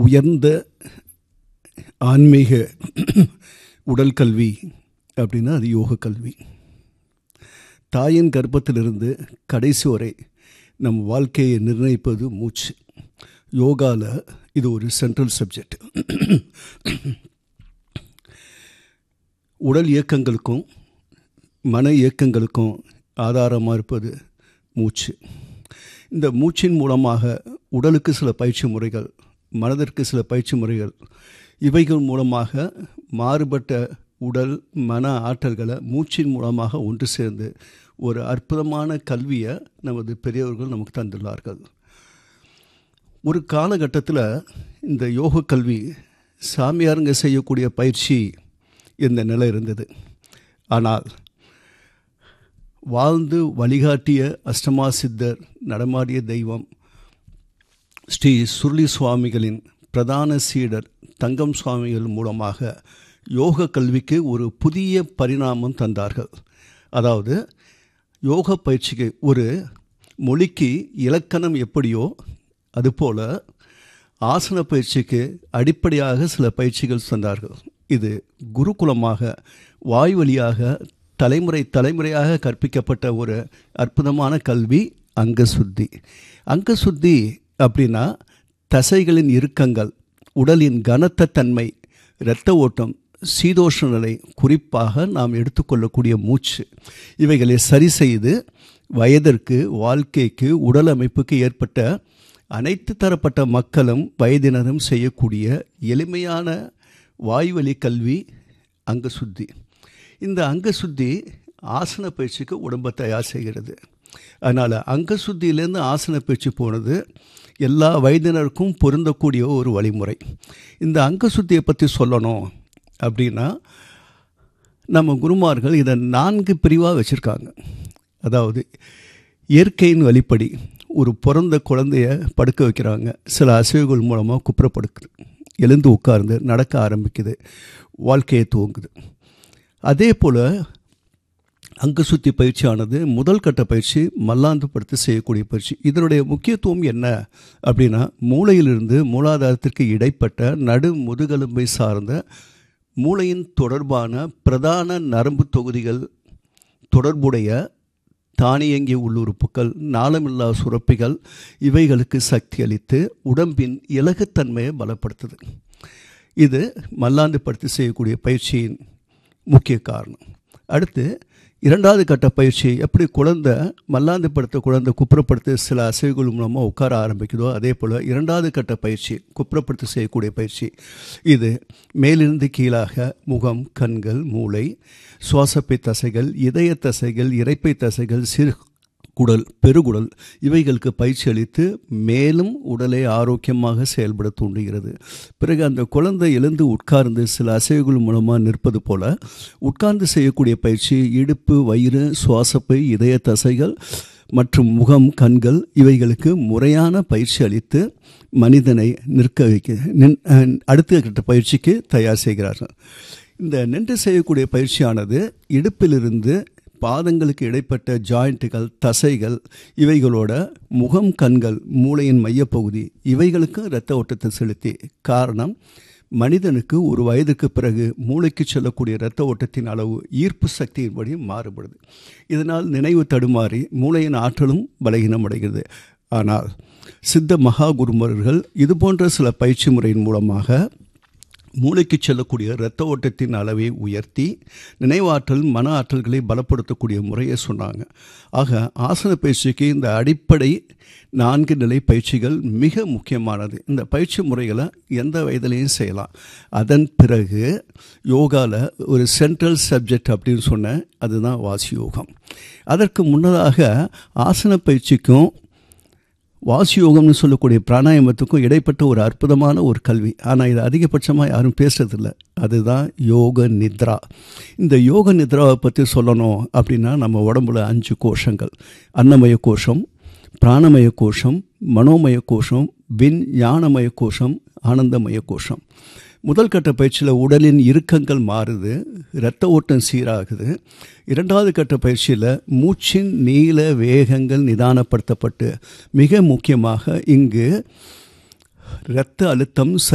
உயர்ந்த ஆன்மீக உடல் கல்வி அப்படின்னா அது யோக கல்வி தாயின் கர்ப்பத்திலிருந்து கடைசி வரை நம் வாழ்க்கையை நிர்ணயிப்பது மூச்சு யோகாவில் இது ஒரு சென்ட்ரல் சப்ஜெக்ட் உடல் இயக்கங்களுக்கும் மன இயக்கங்களுக்கும் ஆதாரமாக இருப்பது மூச்சு இந்த மூச்சின் மூலமாக உடலுக்கு சில பயிற்சி முறைகள் மனதிற்கு சில பயிற்சி முறைகள் இவைகள் மூலமாக மாறுபட்ட உடல் மன ஆற்றல்களை மூச்சின் மூலமாக ஒன்று சேர்ந்து ஒரு அற்புதமான கல்வியை நமது பெரியவர்கள் நமக்கு தந்துள்ளார்கள் ஒரு காலகட்டத்தில் இந்த யோக கல்வி சாமியாருங்க செய்யக்கூடிய பயிற்சி இந்த நிலை இருந்தது ஆனால் வாழ்ந்து வழிகாட்டிய அஷ்டமா சித்தர் நடமாடிய தெய்வம் ஸ்ரீ சுருளி சுவாமிகளின் பிரதான சீடர் தங்கம் சுவாமிகள் மூலமாக யோக கல்விக்கு ஒரு புதிய பரிணாமம் தந்தார்கள் அதாவது யோக பயிற்சிக்கு ஒரு மொழிக்கு இலக்கணம் எப்படியோ அதுபோல் ஆசன பயிற்சிக்கு அடிப்படையாக சில பயிற்சிகள் தந்தார்கள் இது குருகுலமாக வாய் வழியாக தலைமுறை தலைமுறையாக கற்பிக்கப்பட்ட ஒரு அற்புதமான கல்வி அங்க சுத்தி அங்க சுத்தி அப்படின்னா தசைகளின் இறுக்கங்கள் உடலின் கனத்த தன்மை இரத்த ஓட்டம் சீதோஷ நிலை குறிப்பாக நாம் எடுத்துக்கொள்ளக்கூடிய மூச்சு இவைகளை சரி செய்து வயதிற்கு வாழ்க்கைக்கு உடல் அமைப்புக்கு ஏற்பட்ட அனைத்து தரப்பட்ட மக்களும் வயதினரும் செய்யக்கூடிய எளிமையான வாய்வழி கல்வி அங்க சுத்தி இந்த அங்க சுத்தி ஆசன பயிற்சிக்கு உடம்பை தயார் செய்கிறது அதனால் அங்க சுத்தியிலேருந்து ஆசன பயிற்சி போனது எல்லா வயதினருக்கும் பொருந்தக்கூடிய ஒரு வழிமுறை இந்த அங்க சுத்தியை பற்றி சொல்லணும் அப்படின்னா நம்ம குருமார்கள் இதை நான்கு பிரிவாக வச்சுருக்காங்க அதாவது இயற்கையின் வழிப்படி ஒரு பிறந்த குழந்தைய படுக்க வைக்கிறாங்க சில அசைவுகள் மூலமாக குப்புறப்படுக்குது எழுந்து உட்கார்ந்து நடக்க ஆரம்பிக்குது வாழ்க்கையை துவங்குது அதே போல் அங்கு சுத்தி பயிற்சியானது முதல் கட்ட பயிற்சி மல்லாந்து படுத்து செய்யக்கூடிய பயிற்சி இதனுடைய முக்கியத்துவம் என்ன அப்படின்னா மூளையிலிருந்து மூலாதாரத்திற்கு இடைப்பட்ட நடு முதுகெலும்பை சார்ந்த மூளையின் தொடர்பான பிரதான நரம்பு தொகுதிகள் தொடர்புடைய தானியங்கிய உள்ளுறுப்புகள் நாளமில்லா சுரப்பிகள் இவைகளுக்கு சக்தி அளித்து உடம்பின் இலகுத்தன்மையை பலப்படுத்துது இது மல்லாந்து படுத்து செய்யக்கூடிய பயிற்சியின் முக்கிய காரணம் அடுத்து இரண்டாவது கட்ட பயிற்சி எப்படி குழந்தை மல்லாந்து படுத்த குழந்தை குப்புறப்படுத்த சில அசைவுகள் மூலமாக உட்கார ஆரம்பிக்குதோ அதே போல் இரண்டாவது கட்ட பயிற்சி குப்புறப்படுத்த செய்யக்கூடிய பயிற்சி இது மேலிருந்து கீழாக முகம் கண்கள் மூளை சுவாசப்பை தசைகள் இதய தசைகள் இறைப்பை தசைகள் சிறு குடல் பெருகுடல் இவைகளுக்கு பயிற்சி அளித்து மேலும் உடலை ஆரோக்கியமாக செயல்பட தூண்டுகிறது பிறகு அந்த குழந்தை எழுந்து உட்கார்ந்து சில அசைவுகள் மூலமாக நிற்பது போல உட்கார்ந்து செய்யக்கூடிய பயிற்சி இடுப்பு வயிறு சுவாசப்பை இதய தசைகள் மற்றும் முகம் கண்கள் இவைகளுக்கு முறையான பயிற்சி அளித்து மனிதனை நிற்க வைக்க நின் அடுத்த கட்ட பயிற்சிக்கு தயார் செய்கிறார்கள் இந்த நின்று செய்யக்கூடிய பயிற்சியானது இடுப்பிலிருந்து பாதங்களுக்கு இடைப்பட்ட ஜாயிண்ட்டுகள் தசைகள் இவைகளோட முகம் கண்கள் மூளையின் மையப்பகுதி இவைகளுக்கு இரத்த ஓட்டத்தை செலுத்தி காரணம் மனிதனுக்கு ஒரு வயதுக்கு பிறகு மூளைக்கு செல்லக்கூடிய இரத்த ஓட்டத்தின் அளவு ஈர்ப்பு சக்தியின்படி மாறுபடுது இதனால் நினைவு தடுமாறி மூளையின் ஆற்றலும் பலகீனம் அடைகிறது ஆனால் சித்த மகா குருமர்கள் இது போன்ற சில பயிற்சி முறையின் மூலமாக மூளைக்கு செல்லக்கூடிய இரத்த ஓட்டத்தின் அளவை உயர்த்தி நினைவாற்றல் மன ஆற்றல்களை பலப்படுத்தக்கூடிய முறையை சொன்னாங்க ஆக ஆசன பயிற்சிக்கு இந்த அடிப்படை நான்கு நிலை பயிற்சிகள் மிக முக்கியமானது இந்த பயிற்சி முறைகளை எந்த வயதிலையும் செய்யலாம் அதன் பிறகு யோகாவில் ஒரு சென்ட்ரல் சப்ஜெக்ட் அப்படின்னு சொன்ன அதுதான் வாசி யோகம் அதற்கு முன்னதாக ஆசன பயிற்சிக்கும் வாசி யோகம்னு சொல்லக்கூடிய பிராணாயாமத்துக்கும் இடைப்பட்ட ஒரு அற்புதமான ஒரு கல்வி ஆனால் இது அதிகபட்சமாக யாரும் பேசுறதில்ல அதுதான் யோக நித்ரா இந்த யோக நித்ராவை பற்றி சொல்லணும் அப்படின்னா நம்ம உடம்புல அஞ்சு கோஷங்கள் அன்னமய கோஷம் பிராணமய கோஷம் மனோமய கோஷம் வின் ஞானமய கோஷம் ஆனந்தமய கோஷம் முதல் கட்ட பயிற்சியில் உடலின் இறுக்கங்கள் மாறுது இரத்த ஓட்டம் சீராகுது இரண்டாவது கட்ட பயிற்சியில் மூச்சின் நீள வேகங்கள் நிதானப்படுத்தப்பட்டு மிக முக்கியமாக இங்கு இரத்த அழுத்தம்